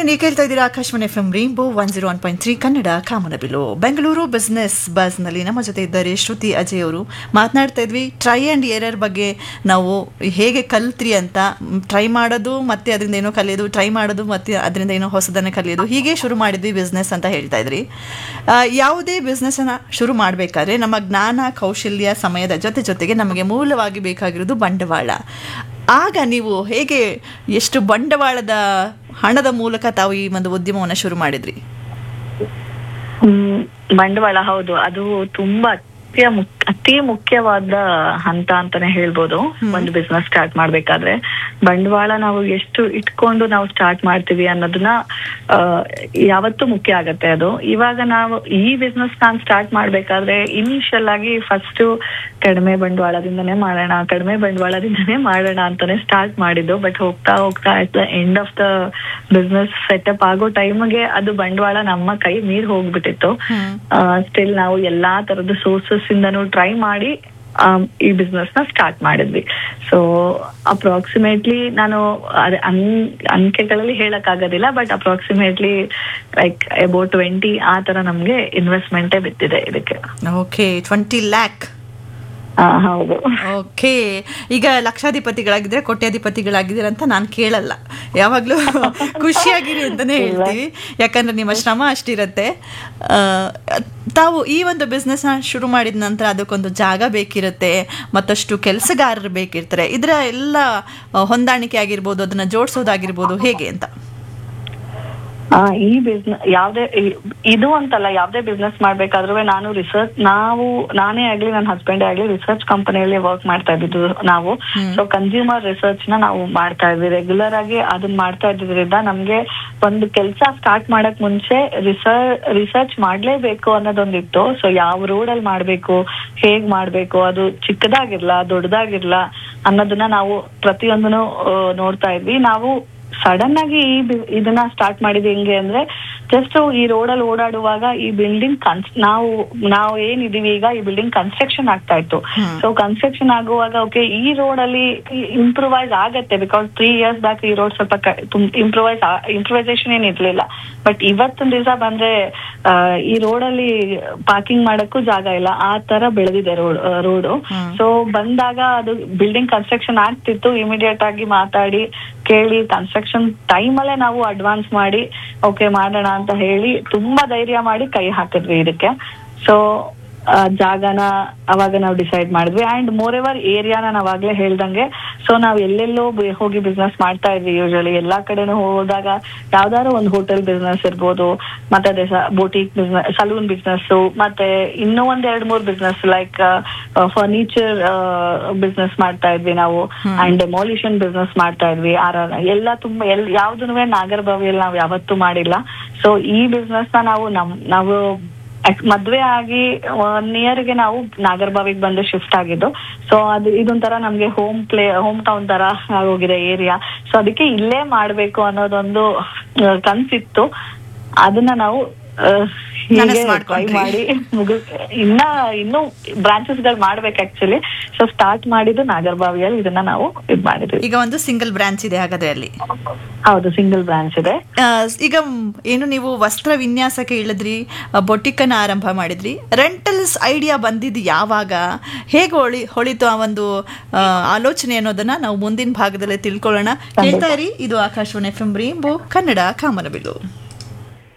ನೀವು ಕೇಳ್ತಾ ಇದ್ದೀರಾ Akashvani F M rainbow one zero one point three Kannada Kamanabillu Bengaluru business ಬಸ್ನಲ್ಲಿ ನಮ್ಮ ಜೊತೆ ಇದ್ದಾರೆ ಶ್ರುತಿ ಅಜಯ್ ಅವರು ಮಾತನಾಡ್ತಾ ಇದ್ವಿ ಟ್ರೈ ಆ್ಯಂಡ್ ಎರರ್ ಬಗ್ಗೆ ನಾವು ಹೇಗೆ ಕಲ್ತ್ರಿ ಅಂತ ಟ್ರೈ ಮಾಡೋದು ಮತ್ತೆ ಅದರಿಂದ ಏನೋ ಕಲಿಯೋದು ಟ್ರೈ ಮಾಡೋದು ಮತ್ತೆ ಅದರಿಂದ ಏನೋ ಹೊಸದನ್ನು ಕಲಿಯೋದು ಹೀಗೆ ಶುರು ಮಾಡಿದ್ವಿ ಬಿಸ್ನೆಸ್ ಅಂತ ಹೇಳ್ತಾ ಇದ್ರಿ ಆ, ಯಾವುದೇ ಬಿಸ್ನೆಸ್ಸನ್ನು ಶುರು ಮಾಡಬೇಕಾದ್ರೆ ನಮ್ಮ ಜ್ಞಾನ ಕೌಶಲ್ಯ ಸಮಯದ ಜೊತೆ ಜೊತೆಗೆ ನಮಗೆ ಮೂಲವಾಗಿ ಬೇಕಾಗಿರೋದು ಬಂಡವಾಳ ಆಗ ನೀವು ಹೇಗೆ ಎಷ್ಟು ಬಂಡವಾಳದ ಹಣದ ಮೂಲಕ ತಾವು ಈ ಒಂದು ಉದ್ಯಮವನ್ನು ಶುರು ಮಾಡಿದ್ರಿ ಹ್ಮ್ ಬಂಡವಾಳ ಹೌದು ಅದು ತುಂಬಾ ಅತ್ಯ ಮುಖ್ಯ ಅತಿ ಮುಖ್ಯವಾದ ಹಂತ ಅಂತಾನೆ ಹೇಳ್ಬೋದು ಒಂದು ಬಿಸ್ನೆಸ್ ಸ್ಟಾರ್ಟ್ ಮಾಡ್ಬೇಕಾದ್ರೆ ಬಂಡವಾಳ ನಾವು ಎಷ್ಟು ಇಟ್ಕೊಂಡು ನಾವು ಸ್ಟಾರ್ಟ್ ಮಾಡ್ತೀವಿ ಅನ್ನೋದನ್ನ ಆ, ಯಾವತ್ತೂ ಮುಖ್ಯ ಆಗತ್ತೆ ಅದು ಇವಾಗ ನಾವು ಈ ಬಿಸ್ನೆಸ್ ನಾನು ಸ್ಟಾರ್ಟ್ ಮಾಡ್ಬೇಕಾದ್ರೆ ಇನಿಷಿಯಲ್ ಆಗಿ ಫಸ್ಟ್ ಕಡಿಮೆ ಬಂಡವಾಳದಿಂದನೇ ಮಾಡೋಣ ಕಡಿಮೆ ಬಂಡವಾಳದಿಂದನೇ ಮಾಡೋಣ ಅಂತಾನೆ ಸ್ಟಾರ್ಟ್ ಮಾಡಿದ್ದು ಬಟ್ ಹೋಗ್ತಾ ಹೋಗ್ತಾ at the end of the business setup ಆಗೋ ಟೈಮ್ಗೆ ಅದು ಬಂಡವಾಳ ನಮ್ಮ ಕೈ ಮೀರ್ ಹೋಗ್ಬಿಟ್ಟಿತ್ತು ಸ್ಟಿಲ್ ನಾವು ಎಲ್ಲಾ ತರದ ಸೋರ್ಸಸ್ ಇಂದನೂ ಟ್ರೈ ಮಾಡಿ ಆಮ್, ಈ ಬಿಸ್ನೆಸ್ ನ ಸ್ಟಾರ್ಟ್ ಮಾಡಿದ್ವಿ ಸೊ ಅಪ್ರಾಕ್ಸಿಮೇಟ್ಲಿ ನಾನು ಅದ್ ಅನ್- ಅಂಕೆಗಳಲ್ಲಿ ಹೇಳಕ್ ಆಗೋದಿಲ್ಲ but approximately like about twenty ಆ ತರ ನಮ್ಗೆ ಇನ್ವೆಸ್ಟ್ಮೆಂಟೇ ಬಿದ್ದಿದೆ ಇದಕ್ಕೆ ಓಕೆ ಟ್ವೆಂಟಿ ಲ್ಯಾಕ್ ಆ, ಹೌದು ಓಕೆ ಈಗ ಲಕ್ಷಾಧಿಪತಿಗಳಾಗಿದ್ರೆ ಕೋಟ್ಯಾಧಿಪತಿಗಳಾಗಿದ್ದೀರ ಅಂತ ನಾನು ಕೇಳಲ್ಲ ಯಾವಾಗಲೂ ಖುಷಿಯಾಗಿರಿ ಅಂತಲೇ ಹೇಳ್ತೀವಿ ಯಾಕಂದ್ರೆ ನಿಮ್ಮ ಶ್ರಮ ಅಷ್ಟಿರುತ್ತೆ ಆ, ತಾವು ಈ ಒಂದು ಬಿಸ್ನೆಸ್ನ ಶುರು ಮಾಡಿದ ನಂತರ ಅದಕ್ಕೊಂದು ಜಾಗ ಬೇಕಿರುತ್ತೆ ಮತ್ತಷ್ಟು ಕೆಲಸಗಾರರು ಬೇಕಿರ್ತಾರೆ ಇದರ ಎಲ್ಲ ಆ, ಹೊಂದಾಣಿಕೆ ಆಗಿರ್ಬೋದು ಅದನ್ನ ಜೋಡಿಸೋದಾಗಿರ್ಬೋದು ಹೇಗೆ ಅಂತ ಆ, ಈ ಬಿಸ್ನೆಸ್ ಯಾವ್ದೇ ಈ- ಇದು ಅಂತಲ್ಲ ಯಾವ್ದೇ ಬಿಸ್ನೆಸ್ ಮಾಡ್ಬೇಕಾದ್ರೂ ನಾನು ರಿಸರ್ಚ್ ನಾವು ನಾನೇ ಆಗ್ಲಿ ನನ್ನ ಹಸ್ಬೆಂಡ್ ಆಗ್ಲಿ ರಿಸರ್ಚ್ ಕಂಪನಿಯಲ್ಲಿ ವರ್ಕ್ ಮಾಡ್ತಾ ಇದ್ದಿದ್ದು ನಾವು ಸೊ ಕನ್ಸ್ಯೂಮರ್ ರಿಸರ್ಚ್ ನ ನಾವು ಮಾಡ್ತಾ ಇದ್ವಿ ರೆಗ್ಯುಲರ್ ಆಗಿ ಅದನ್ನ ಮಾಡ್ತಾ ಇದ್ದಿದ್ರಿಂದ ನಮ್ಗೆ ಒಂದು ಕೆಲಸ ಸ್ಟಾರ್ಟ್ ಮಾಡಕ್ ಮುಂಚೆ ರಿಸರ್ಚ್ ರಿಸರ್ಚ್ ಮಾಡ್ಲೇಬೇಕು ಅನ್ನೋದೊಂದಿತ್ತು ಸೊ ಯಾವ ರೋಡ್ ಅಲ್ಲಿ ಮಾಡ್ಬೇಕು ಹೇಗ್ ಮಾಡ್ಬೇಕು ಅದು ಚಿಕ್ಕದಾಗಿರ್ಲಾ ದೊಡ್ಡದಾಗಿರ್ಲಾ ಅನ್ನೋದನ್ನ ನಾವು ಪ್ರತಿಯೊಂದನ್ನು ಆ, ನೋಡ್ತಾ ಇದ್ವಿ ನಾವು ಸಡನ್ ಆಗಿ ಈ ಬಿ- ಇದನ್ನ ಸ್ಟಾರ್ಟ್ ಮಾಡಿದ್ ಹೆಂಗೆ ಅಂದ್ರೆ ಜಸ್ಟ್ ಈ ರೋಡಲ್ಲಿ ಓಡಾಡುವಾಗ ಈ ಬಿಲ್ಡಿಂಗ್ ಕನ್ಸ್ ನಾವು ನಾವು ಏನಿದೀವಿ ಈಗ ಈ ಬಿಲ್ಡಿಂಗ್ ಕನ್ಸ್ಟ್ರಕ್ಷನ್ ಆಗ್ತಾ ಇತ್ತು ಸೊ ಕನ್ಸ್ಟ್ರಕ್ಷನ್ ಆಗುವಾಗ ಓಕೆ ಈ ರೋಡ್ ಅಲ್ಲಿ ಇಂಪ್ರೂವೈಸ್ ಆಗತ್ತೆ ಬಿಕಾಸ್ ತ್ರೀ ಇಯರ್ಸ್ ಬ್ಯಾಕ್ ಈ ರೋಡ್ ಸ್ವಲ್ಪ ಇಂಪ್ರೂವೈಸ್ ಇಂಪ್ರೂವೈಸೇಷನ್ ಏನ್ ಇರ್ಲಿಲ್ಲ ಬಟ್ ಇವತ್ತಿನ ದಿವಸ ಬಂದ್ರೆ ಆ, ಈ ರೋಡ್ ಅಲ್ಲಿ ಪಾರ್ಕಿಂಗ್ ಮಾಡಕ್ಕೂ ಜಾಗ ಇಲ್ಲ ಆ ತರ ಬೆಳೆದಿದೆ ರೋಡ್ ರೋಡ್ ಸೊ ಬಂದಾಗ ಅದು ಬಿಲ್ಡಿಂಗ್ ಕನ್ಸ್ಟ್ರಕ್ಷನ್ ಆಗ್ತಿತ್ತು ಇಮಿಡಿಯೇಟ್ ಆಗಿ ಮಾತಾಡಿ ಕೇಳಿ ಕನ್ಸ್ಟ್ರಕ್ಷನ್ ಟೈಮ್ ಅಲ್ಲೇ ನಾವು ಅಡ್ವಾನ್ಸ್ ಮಾಡಿ ಓಕೆ ಮಾಡೋಣ ಅಂತ ಹೇಳಿ ತುಂಬಾ ಧೈರ್ಯ ಮಾಡಿ ಕೈ ಹಾಕಿದ್ವಿ ಇದಕ್ಕೆ ಸೊ ಜಾಗನ ಅವಾಗ ನಾವು ಡಿಸೈಡ್ ಮಾಡಿದ್ವಿ ಅಂಡ್ ಮೋರ್ ಎವರ್ ಏರಿಯಾನ ನಾವಾಗ್ಲೇ ಹೇಳ್ದಂಗೆ ಸೊ ನಾವ್ ಎಲ್ಲೆಲ್ಲೋ ಬೆ- ಹೋಗಿ ಬಿಸ್ನೆಸ್ ಮಾಡ್ತಾ ಇದ್ವಿ ಯೂಶಲಿ ಎಲ್ಲಾ ಕಡೆನೂ ಹೋದಾಗ ಯಾವ್ದಾದ್ರು ಒಂದು ಹೋಟೆಲ್ ಬಿಸ್ನೆಸ್ ಇರ್ಬೋದು ಮತ್ತೆ ಅದೇ ಬೋಟಿಕ್ ಬಿಸ್ನೆಸ್ ಸಲೂನ್ ಬಿಸ್ನೆಸ್ ಮತ್ತೆ ಇನ್ನೂ ಒಂದ್ ಎರಡ್ ಮೂರ್ ಬಿಸ್ನೆಸ್ ಲೈಕ್ ಫರ್ನಿಚರ್ ಬಿಸ್ನೆಸ್ ಮಾಡ್ತಾ ಇದ್ವಿ ನಾವು ಅಂಡ್ ಡೆಮಾಲಿಷನ್ ಬಿಸ್ನೆಸ್ ಮಾಡ್ತಾ ಇದ್ವಿ ಆರ್ ಎಲ್ಲ ತುಂಬಾ ಎಲ್ ಯಾವ್ದನ್ನು ನಾಗರಬಾವಿಯಲ್ಲಿ ನಾವು ಯಾವತ್ತೂ ಮಾಡಿಲ್ಲ ಸೊ ಈ ಬಿಸ್ನೆಸ್ ನ ನಾವು ನಮ್ ನಾವು ಅಕ್- ಮದ್ವೆ ಆಗಿ ಒನ್ ಗೆ ನಾವು ನಾಗರಬಾವಿಗೆ ಬಂದು ಶಿಫ್ಟ್ ಆಗಿದ್ದು ಸೊ ಅದು ಇದೊಂಥರ ನಮ್ಗೆ ಹೋಮ್ ಪ್ಲೇ ಹೋಮ್ ಟೌನ್ ತರ ಆಗೋಗಿದೆ ಏರಿಯಾ ಸೊ ಅದಕ್ಕೆ ಇಲ್ಲೇ ಮಾಡ್ಬೇಕು ಅನ್ನೋದೊಂದು ಆ, ಕನ್ಸಿತ್ತು ಅದನ್ನ ನಾವು ಆ, ಹೀಗೆ ನನಸ್ try ಮಾಡ್ಕೊಂಡ್ರಿ. ಮಾಡಿ ಮುಗಿಸ್ ಇನ್ನ ಇನ್ನು ಬ್ರಾಂಚಸ್ ಗಳು ಮಾಡ್ಬೇಕು ಆಕ್ಚುಲಿ ಸೊ ಸ್ಟಾರ್ಟ್ ಮಾಡಿದ್ದು ನಾಗರಬಾವಿಯಲ್ಲಿ ಇದನ್ನ ನಾವು ಇದ್ ಮಾಡಿದ್ವಿ ಈಗ ಒಂದು ಸಿಂಗಲ್ ಬ್ರಾಂಚ್ ಇದೆ ಹಾಗಾದ್ರೆ ಅಲ್ಲಿ ಹೌದು ಸಿಂಗಲ್ ಬ್ರಾಂಚ್ ಇದೆ ಆ, ಈಗ ಮ್, ಏನು ನೀವು ವಸ್ತ್ರ ವಿನ್ಯಾಸಕ್ಕೆ ಇಳಿದ್ರಿ ಬೊಟಿಕನ್ನ ಆರಂಭ ಮಾಡಿದ್ರಿ ರೆಂಟಲ್ಸ್ ಐಡಿಯಾ ಬಂದಿದ್ದು ಯಾವಾಗ ಹೇಗೆ ಹೊಳಿ ಹೊಳಿತು ಆ ಒಂದು ಆ, ಆಲೋಚನೆ ಅನ್ನೋದನ್ನ ನಾವು ಮುಂದಿನ ಭಾಗದಲ್ಲಿ ತಿಳ್ಕೊಳ್ಳೋಣ ಕೇಳ್ತಾ ಇರಿ ಇದು ಆಕಾಶವಾಣಿ ಎಫ್ ಎಂ ಕನ್ನಡ ಕಾಮನಬಿಲ್ಲು